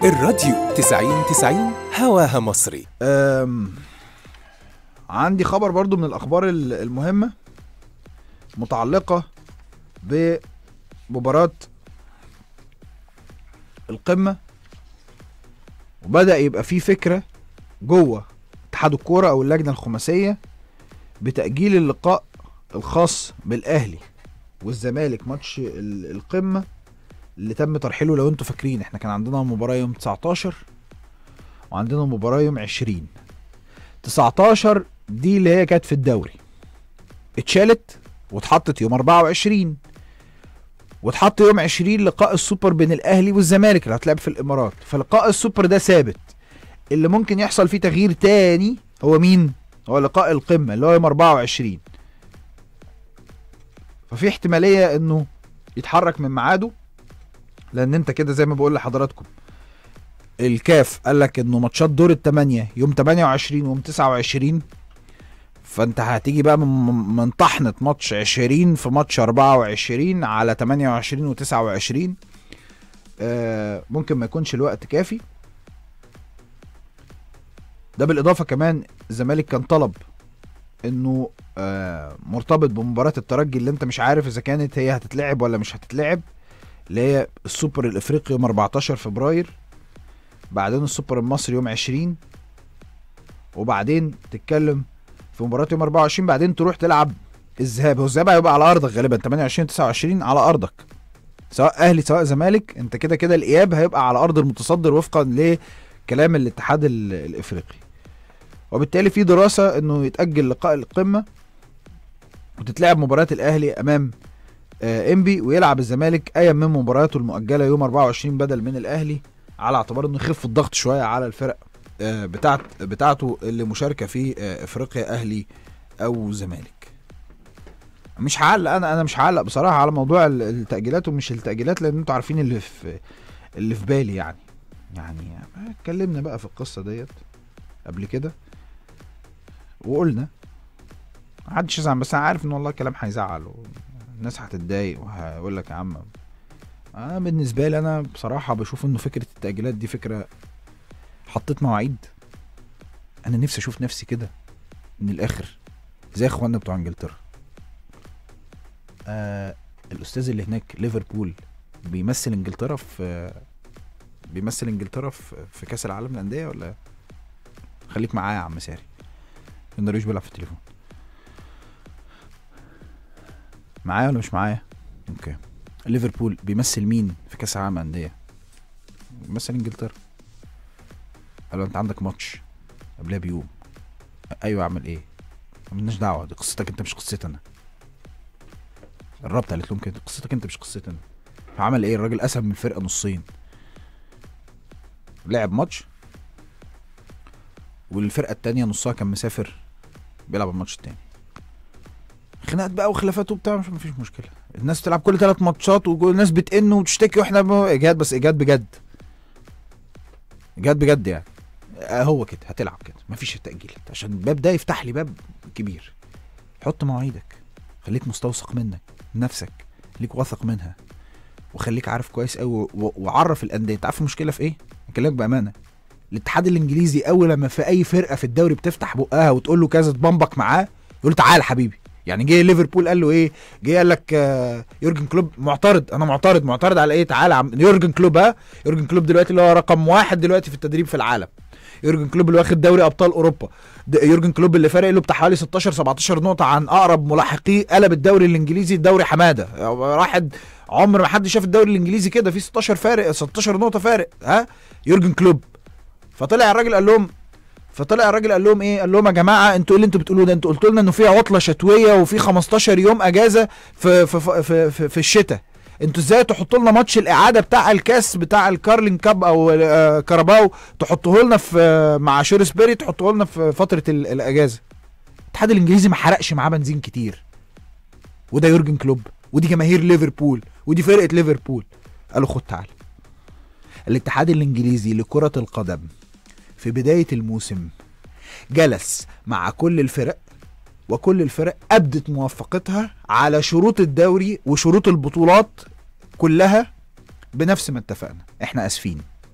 الراديو 90 90 هواها مصري أم، عندي خبر برضو من الأخبار ال- المهمة متعلقة بمباراة القمة وبدأ يبقى في فكرة جوه اتحاد الكورة أو اللجنة الخماسية بتأجيل اللقاء الخاص بالأهلي والزمالك ماتش ال- القمة اللي تم ترحيله لو انتوا فاكرين احنا كان عندنا مباراة يوم 19 وعندنا مباراة يوم 20 19 دي اللي هي كانت في الدوري اتشالت واتحطت يوم 24 واتحط يوم 20 لقاء السوبر بين الاهلي والزمالك اللي هتلعب في الامارات فلقاء السوبر ده ثابت اللي ممكن يحصل فيه تغيير تاني هو مين هو لقاء القمه اللي هو يوم 24 ففي احتماليه انه يتحرك من ميعاده لان انت كده زي ما بقول لحضراتكم الكاف قال لك انه ماتشات دور الثمانيه يوم 28 ويوم 29 فانت هتيجي بقى من من طحنه ماتش 20 في ماتش 24 على 28 و29 آه ممكن ما يكونش الوقت كافي ده بالاضافه كمان الزمالك كان طلب انه آه مرتبط بمباراه الترجي اللي انت مش عارف اذا كانت هي هتتلعب ولا مش هتتلعب اللي هي السوبر الافريقي يوم 14 فبراير بعدين السوبر المصري يوم 20 وبعدين تتكلم في مباراة يوم 24 بعدين تروح تلعب الذهاب هو الذهاب هيبقى على ارضك غالبا 28 29 على ارضك سواء اهلي سواء زمالك انت كده كده الاياب هيبقى على ارض المتصدر وفقا لكلام الاتحاد ال- الافريقي وبالتالي في دراسة انه يتأجل لقاء القمة وتتلعب مباراة الاهلي امام آه، انبي ويلعب الزمالك اي من مبارياته المؤجله يوم 24 بدل من الاهلي على اعتبار انه يخف الضغط شويه على الفرق آه، بتاعت بتاعته اللي مشاركه في آه، افريقيا اهلي او زمالك مش هعلق انا انا مش هعلق بصراحه على موضوع ال- التاجيلات ومش التاجيلات لان انتوا عارفين اللي في اللي في بالي يعني يعني اتكلمنا بقى في القصه ديت قبل كده وقلنا محدش يزعل بس انا عارف ان والله الكلام هيزعل الناس هتتضايق وهيقول لك يا عم انا بالنسبه لي انا بصراحه بشوف انه فكره التاجيلات دي فكره حطيت مواعيد انا نفسي اشوف نفسي كده من الاخر زي اخواننا بتوع انجلترا آه الاستاذ اللي هناك ليفربول بيمثل انجلترا في بيمثل انجلترا في, في كاس العالم للانديه ولا خليك معايا يا عم ساري النرويج بيلعب في التليفون معايا ولا مش معايا اوكي ليفربول بيمثل مين في كاس العالم للانديه بيمثل انجلترا قالوا انت عندك ماتش قبلها بيوم ايوه اعمل ايه مالناش دعوه دي قصتك انت مش قصتي انا الرابطه قالت لهم كده قصتك انت مش قصتي انا فعمل ايه الراجل قسم من الفرقه نصين لعب ماتش والفرقه التانية نصها كان مسافر بيلعب الماتش التاني خناقات بقى وخلافات وبتاع مش مفيش مشكله الناس بتلعب كل ثلاث ماتشات والناس بتئن وتشتكي واحنا ب- اجهاد بس اجهاد بجد اجهاد بجد يعني آه هو كده هتلعب كده مفيش تاجيلات عشان الباب ده يفتح لي باب كبير حط مواعيدك خليك مستوثق منك من نفسك ليك واثق منها وخليك عارف كويس قوي وعرف الانديه انت عارف المشكله في ايه اكلمك بامانه الاتحاد الانجليزي اول لما في اي فرقه في الدوري بتفتح بقها وتقول له كذا تبمبك معاه يقول له تعال حبيبي يعني جه ليفربول قال له ايه جه قال لك آه، يورجن كلوب معترض انا معترض معترض على ايه تعالى يا عم يورجن كلوب ها يورجن كلوب دلوقتي اللي هو رقم واحد دلوقتي في التدريب في العالم يورجن كلوب اللي واخد دوري ابطال اوروبا د- يورجن كلوب اللي فارق له بتاع حوالي 16 17 نقطه عن اقرب ملاحقيه قلب الدوري الانجليزي الدوري حماده واحد عمر ما حد شاف الدوري الانجليزي كده في 16 فارق 16 نقطه فارق ها يورجن كلوب فطلع الراجل قال لهم فطلع الراجل قال لهم ايه قال لهم يا جماعه انتوا ايه اللي انتوا بتقولوه ده انتوا قلتوا لنا انه في عطله شتويه وفي 15 يوم اجازه في في في في, في, في الشتاء انتوا ازاي تحطوا لنا ماتش الاعاده بتاع الكاس بتاع الكارلين كاب او آه، كاراباو تحطوه لنا في آه، مع شورسبيري تحطوه لنا في فتره ال- الاجازه الاتحاد الانجليزي ما حرقش معاه بنزين كتير وده يورجن كلوب ودي جماهير ليفربول ودي فرقه ليفربول قالوا خد تعال الاتحاد الانجليزي لكره القدم في بدايه الموسم جلس مع كل الفرق وكل الفرق ابدت موافقتها على شروط الدوري وشروط البطولات كلها بنفس ما اتفقنا احنا اسفين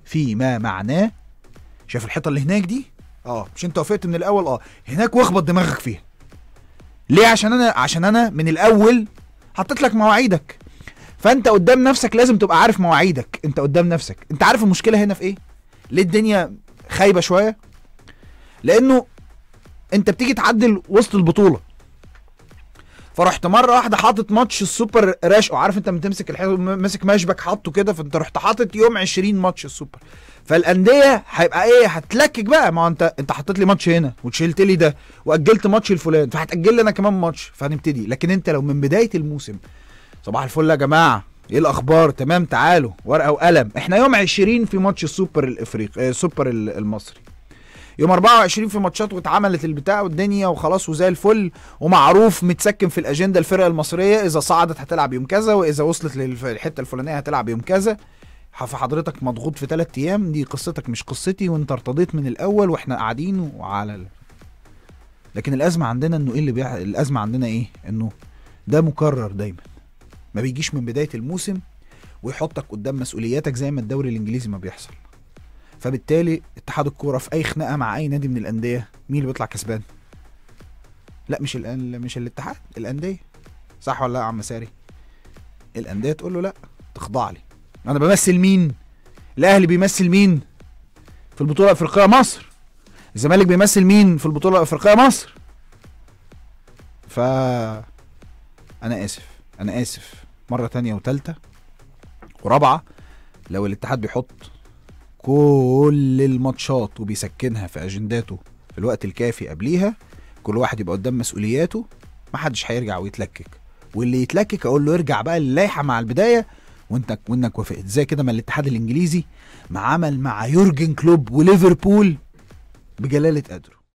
فيما معناه شايف الحيطه اللي هناك دي اه مش انت وافقت من الاول اه هناك واخبط دماغك فيها ليه عشان انا عشان انا من الاول حطيت لك مواعيدك فانت قدام نفسك لازم تبقى عارف مواعيدك انت قدام نفسك انت عارف المشكله هنا في ايه ليه الدنيا خايبه شويه لانه انت بتيجي تعدل وسط البطوله فرحت مره واحده حاطط ماتش السوبر راشقه عارف انت لما تمسك الحلو ماسك مشبك حاطه كده فانت رحت حاطط يوم 20 ماتش السوبر فالانديه هيبقى ايه هتلكك بقى ما هو انت انت حطيت لي ماتش هنا وشلت لي ده واجلت ماتش الفلان فهتاجل لي انا كمان ماتش فهنبتدي لكن انت لو من بدايه الموسم صباح الفل يا جماعه ايه الاخبار تمام تعالوا ورقه وقلم احنا يوم 20 في ماتش السوبر الافريقي آه، السوبر ال- المصري يوم 24 في ماتشات واتعملت البتاع والدنيا وخلاص وزي الفل ومعروف متسكن في الاجنده الفرقه المصريه اذا صعدت هتلعب يوم كذا واذا وصلت للحته الفلانيه هتلعب يوم كذا فحضرتك مضغوط في ثلاث ايام دي قصتك مش قصتي وانت ارتضيت من الاول واحنا قاعدين وعلى ال... لكن الازمه عندنا انه ايه اللي بيع... الازمه عندنا ايه انه ده مكرر دايما ما بيجيش من بدايه الموسم ويحطك قدام مسؤولياتك زي ما الدوري الانجليزي ما بيحصل فبالتالي اتحاد الكوره في اي خناقه مع اي نادي من الانديه مين اللي بيطلع كسبان لا مش الان مش الاتحاد الانديه صح ولا لا يا عم ساري الانديه تقول له لا تخضع لي انا بمثل مين الاهلي بيمثل مين في البطوله الافريقيه مصر الزمالك بيمثل مين في البطوله الافريقيه مصر ف انا اسف انا اسف مره تانية وتالتة ورابعه لو الاتحاد بيحط كل الماتشات وبيسكنها في اجنداته في الوقت الكافي قبليها كل واحد يبقى قدام مسؤولياته محدش هيرجع ويتلكك واللي يتلكك اقول له ارجع بقى للائحه مع البدايه وانت وانك وافقت زي كده ما الاتحاد الانجليزي ما عمل مع يورجن كلوب وليفربول بجلاله قدره